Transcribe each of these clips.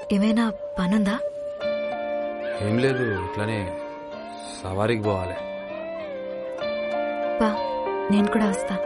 ఏమైనా పనుందా ఏం లేదు ఇట్లానే సవారీకి పోవాలి పా నేను కూడా వస్తా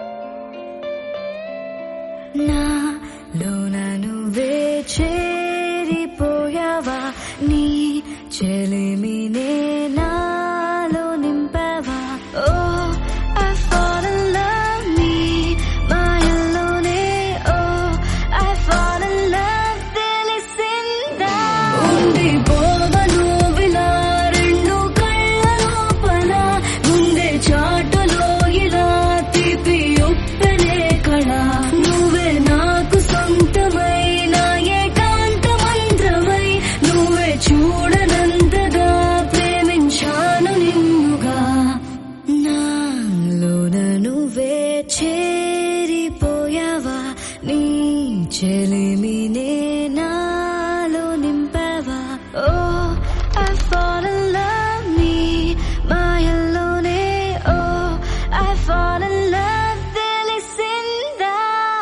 నాలోన నువ్వే చేరిపోయావా నీ చెలిమినే నాలో నింపావా ఓ I fall in love me మాయల్లోనే oh I fall in love తెలిసిందా ఉండిపోవను విలా రెండు కళ్ళ లోపల గుండె చాటులో ఇలా తీపి ఉప్పెనే కళ నువ్వే నాకు సొంతమైన ఏకాంత మంత్రమై నువ్వే చూడనంతగా ప్రేమించాను నిన్నుగా నాలోన నువ్వే చేరిపోయావా నీ చెలిమినే నాలో నింపావా ఓ I fall in love me మాయల్లోనే oh I fall in love తెలిసిందా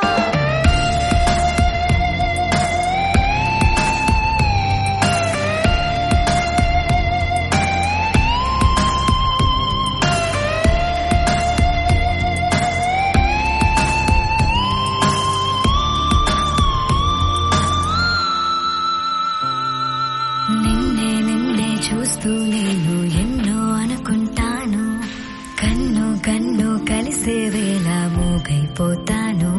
నిన్నే నిన్నే చూస్తూ నేను ఎన్నో అనుకుంటాను కన్ను కన్ను కలిసే వేళ మూగైపోతాను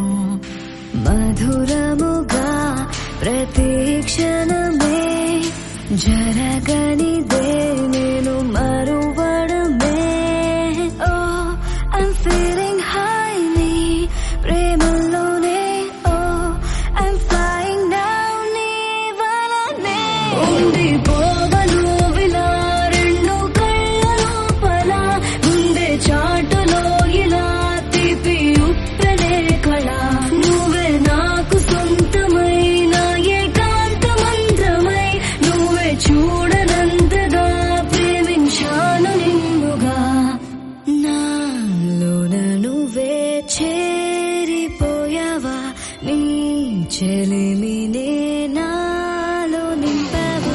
మధురముగా ప్రతి క్షణమే జరగనిదే నేను మరువడమే ఓ I'm feeling highly ప్రేమలోనే oh I'm flying down నీ వలనే ఉండిపోవను విలా రెండు కళ్ళ లోపల గుండె చాటులో ఇలా తీపి ఉప్పెనే కళ నువ్వే నాకు సొంతమైన ఏకాంత మంత్రమై నువ్వే చూడనంతగా ప్రేమించాను నిన్నుగా నాలోన నువ్వే చేరిపోయావా నీ చెలిమినే నాలో నింపావా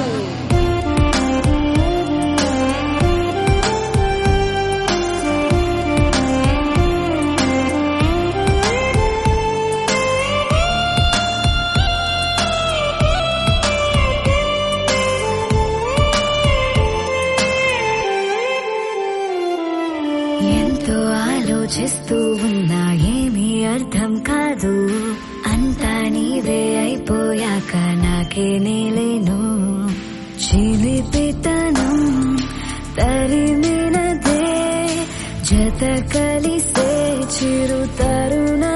ఎంతో ఆలోచిస్తూ ఉన్నా ఏమీ అర్థం కాదు అంతా నీవే అయిపోయాక నాకే నేలేను చిలిపితనం తరిమినదే జత కలిసే చిరు తరుణ